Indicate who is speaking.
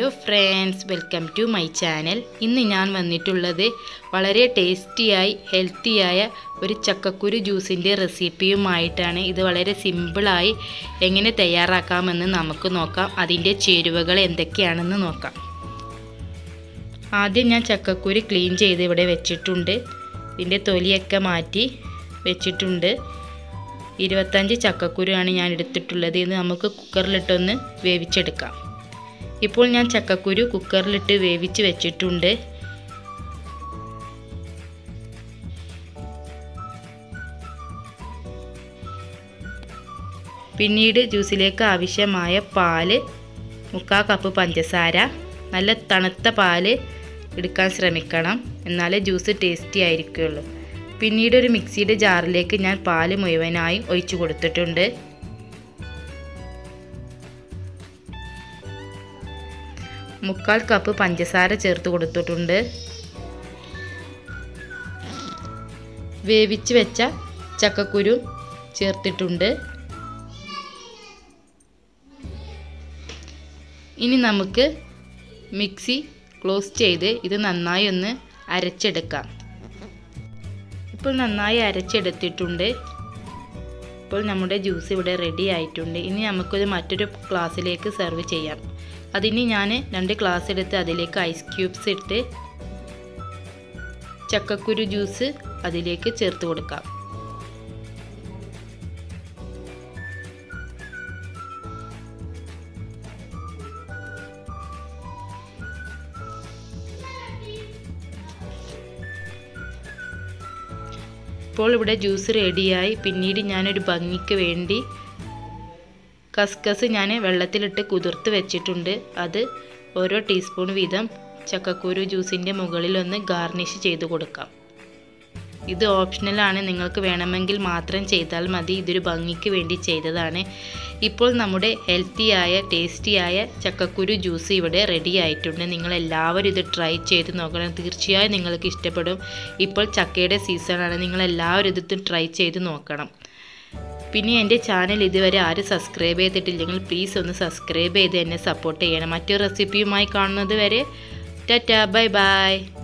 Speaker 1: friends welcome to my channel ഇന്ന് ഞാൻ വന്നിട്ടുള്ളത് വളരെ ടേസ്റ്റിയായി ഹെൽത്തിയായ ഒരു ചക്കക്കുരു ജ്യൂസിൻ്റെ റെസിപ്പിയുമായിട്ടാണ് ഇത് വളരെ സിമ്പിളായി എങ്ങനെ തയ്യാറാക്കാമെന്ന് നമുക്ക് നോക്കാം അതിൻ്റെ ചേരുവകൾ എന്തൊക്കെയാണെന്ന് നോക്കാം ആദ്യം ഞാൻ ചക്കക്കുരു ക്ലീൻ ചെയ്ത് ഇവിടെ വെച്ചിട്ടുണ്ട് ഇതിൻ്റെ തൊലിയൊക്കെ മാറ്റി വെച്ചിട്ടുണ്ട് ഇരുപത്തഞ്ച് ചക്കക്കുരുവാണ് ഞാൻ എടുത്തിട്ടുള്ളത് ഇത് നമുക്ക് കുക്കറിലിട്ടൊന്ന് വേവിച്ചെടുക്കാം ഇപ്പോൾ ഞാൻ ചക്കക്കുരു കുക്കറിലിട്ട് വേവിച്ച് വെച്ചിട്ടുണ്ട് പിന്നീട് ജ്യൂസിലേക്ക് ആവശ്യമായ പാല് മുക്കാൽ കപ്പ് പഞ്ചസാര നല്ല തണുത്ത പാല് എടുക്കാൻ ശ്രമിക്കണം എന്നാലേ ജ്യൂസ് ടേസ്റ്റി ആയിരിക്കുള്ളൂ പിന്നീട് ഒരു മിക്സിയുടെ ജാറിലേക്ക് ഞാൻ പാല് മുഴുവനായും ഒഴിച്ചു കൊടുത്തിട്ടുണ്ട് മുക്കാൽ കപ്പ് പഞ്ചസാര ചേർത്ത് കൊടുത്തിട്ടുണ്ട് വേവിച്ച് വെച്ച ചക്കക്കുരു ചേർത്തിട്ടുണ്ട് ഇനി നമുക്ക് മിക്സി ക്ലോസ് ചെയ്ത് ഇത് നന്നായി ഒന്ന് അരച്ചെടുക്കാം ഇപ്പോൾ നന്നായി അരച്ചെടുത്തിട്ടുണ്ട് ഇപ്പോൾ നമ്മുടെ ജ്യൂസ് ഇവിടെ റെഡി ആയിട്ടുണ്ട് ഇനി നമുക്കൊരു മറ്റൊരു ഗ്ലാസ്സിലേക്ക് സെർവ് ചെയ്യാം അതിന് ഞാൻ രണ്ട് ഗ്ലാസ് എടുത്ത് അതിലേക്ക് ഐസ് ക്യൂബ്സ് ഇട്ട് ചക്കക്കുരു ജ്യൂസ് അതിലേക്ക് ചേർത്ത് കൊടുക്കാം ഇപ്പോൾ ഇവിടെ ജ്യൂസ് റെഡിയായി പിന്നീട് ഞാനൊരു ഭംഗിക്ക് വേണ്ടി കസ്കസ് ഞാൻ വെള്ളത്തിലിട്ട് കുതിർത്ത് വെച്ചിട്ടുണ്ട് അത് ഓരോ ടീസ്പൂൺ വീതം ചക്കക്കുരു ജ്യൂസിൻ്റെ മുകളിലൊന്ന് ഗാർണിഷ് ചെയ്ത് കൊടുക്കാം ഇത് ഓപ്ഷണലാണ് നിങ്ങൾക്ക് വേണമെങ്കിൽ മാത്രം ചെയ്താൽ മതി ഇതൊരു ഭംഗിക്ക് വേണ്ടി ചെയ്തതാണ് ഇപ്പോൾ നമ്മുടെ ഹെൽത്തിയായ ടേസ്റ്റിയായ ചക്കക്കുരു ജ്യൂസ് ഇവിടെ റെഡി ആയിട്ടുണ്ട് നിങ്ങൾ എല്ലാവരും ഇത് ട്രൈ ചെയ്ത് നോക്കണം തീർച്ചയായും നിങ്ങൾക്ക് ഇഷ്ടപ്പെടും ഇപ്പോൾ ചക്കയുടെ സീസണാണ് നിങ്ങൾ എല്ലാവരും ഇത് ട്രൈ ചെയ്ത് നോക്കണം പിന്നെ എൻ്റെ ചാനൽ ഇതുവരെ ആരും സബ്സ്ക്രൈബ് ചെയ്തിട്ടില്ലെങ്കിൽ പ്ലീസ് ഒന്ന് സബ്സ്ക്രൈബ് ചെയ്ത് എന്നെ സപ്പോർട്ട് ചെയ്യണം മറ്റൊരു റെസിപ്പിയുമായി കാണുന്നത് വരെ ടാറ്റാ ബൈ ബൈ